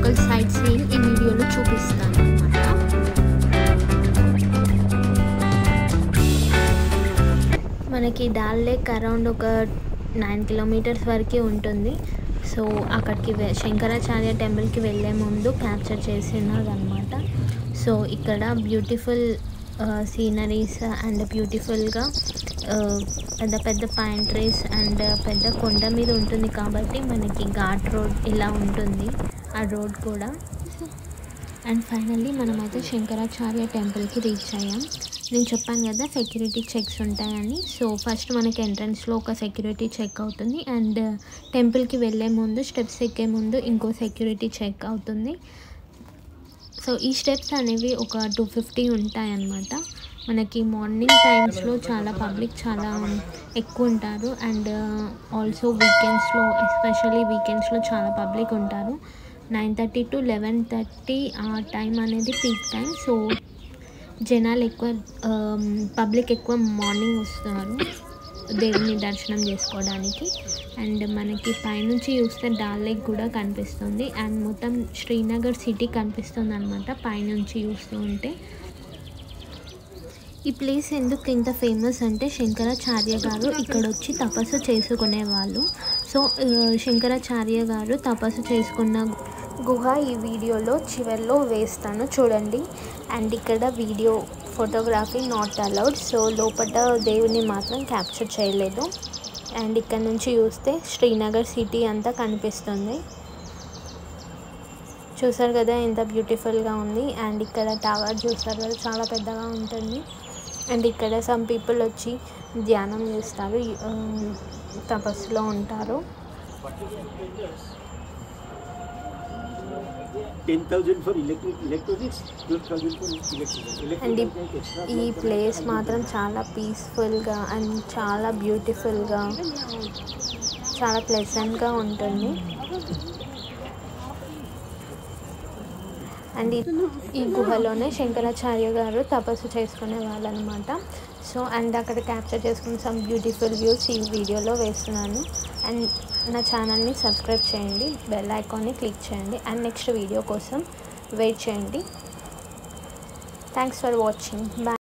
Local site scene ఈ వీడియోలో చూపిస్తాను అనమాట మనకి డాల్ లేక్ అరౌండ్ ఒక నైన్ కిలోమీటర్స్ వరకు ఉంటుంది సో అక్కడికి వె- శంకరాచార్య టెంపుల్కి వెళ్ళే ముందు క్యాప్చర్ చేసినది అనమాట సో ఇక్కడ బ్యూటిఫుల్ సీనరీస్ అండ్ బ్యూటిఫుల్గా పెద్ద పెద్ద పైన్ ట్రీస్ అండ్ పెద్ద కొండ మీద ఉంటుంది కాబట్టి మనకి ఘాట్ రోడ్ ఇలా ఉంటుంది ఆ రోడ్ కూడా అండ్ ఫైనల్లీ మనమైతే శంకరాచార్య టెంపుల్కి రీచ్ అయ్యాం నేను చెప్పాను కదా సెక్యూరిటీ చెక్స్ ఉంటాయని సో ఫస్ట్ మనకి ఎంట్రన్స్లో ఒక సెక్యూరిటీ చెక్ అవుతుంది అండ్ టెంపుల్కి వెళ్ళే ముందు స్టెప్స్ ఎక్కే ముందు ఇంకో సెక్యూరిటీ చెక్ అవుతుంది సో ఈ స్టెప్స్ అనేవి ఒక టూ ఫిఫ్టీ ఉంటాయన్నమాట మనకి మార్నింగ్ టైమ్స్లో చాలా పబ్లిక్ చాలా ఎక్కువ ఉంటారు అండ్ ఆల్సో వీకెండ్స్లో ఎస్పెషల్లీ వీకెండ్స్లో చాలా పబ్లిక్ ఉంటారు nine thirty to eleven thirty ఆ టైం అనేది పీక్ టైం సో జనాలు ఎక్కువ పబ్లిక్ ఎక్కువ మార్నింగ్ వస్తున్నారు దేవుని దర్శనం చేసుకోవడానికి అండ్ మనకి పైనుంచి చూస్తే డాల్ లేక్ కూడా కనిపిస్తుంది అండ్ మొత్తం శ్రీనగర్ సిటీ కనిపిస్తుంది అనమాట పైనుంచి చూస్తూ ఉంటే ఈ ప్లేస్ ఎందుకు ఇంత ఫేమస్ అంటే శంకరాచార్య గారు ఇక్కడ వచ్చి తపస్సు చేసుకునేవాళ్ళు సో ఆ, శంకరాచార్య గారు తపస్సు చేసుకున్న గుహ ఈ వీడియోలో చివరిలో వేస్తాను చూడండి అండ్ ఇక్కడ video photography not allowed so లోపల దేవుని మాత్రం క్యాప్చర్ చేయలేదు అండ్ ఇక్కడ నుంచి చూస్తే శ్రీనగర్ సిటీ అంతా కనిపిస్తుంది చూసారు కదా ఎంత బ్యూటిఫుల్గా ఉంది అండ్ ఇక్కడ టవర్ చూసారు కదా చాలా పెద్దగా ఉంటుంది అండ్ ఇక్కడ సమ్ పీపుల్ వచ్చి ధ్యానం చేస్తారు ఆ, తపస్సులో ఉంటారు ten thousand for electric electronics, twelve thousand for electrical. And Electrical like extra. ఈ ప్లేస్ మాత్రం చాలా పీస్ఫుల్గా అండ్ చాలా బ్యూటిఫుల్గా చాలా ప్లెజెంట్గా ఉంటుంది అండ్ ఈ- ఈ గుహలోనే శంకరాచార్య గారు తపస్సు చేసుకునే వాళ్ళు అనమాట సో అండ్ అక్కడ క్యాప్చర్ చేసుకున్న సమ్ బ్యూటిఫుల్ వ్యూస్ ఈ వీడియోలో వేస్తున్నాను అండ్ నా ఛానల్ని సబ్స్క్రైబ్ చేయండి బెల్ ఐకాన్ని క్లిక్ చేయండి అండ్ నెక్స్ట్ వీడియో కోసం వెయిట్ చేయండి థ్యాంక్స్ ఫర్ వాచింగ్ బాయ్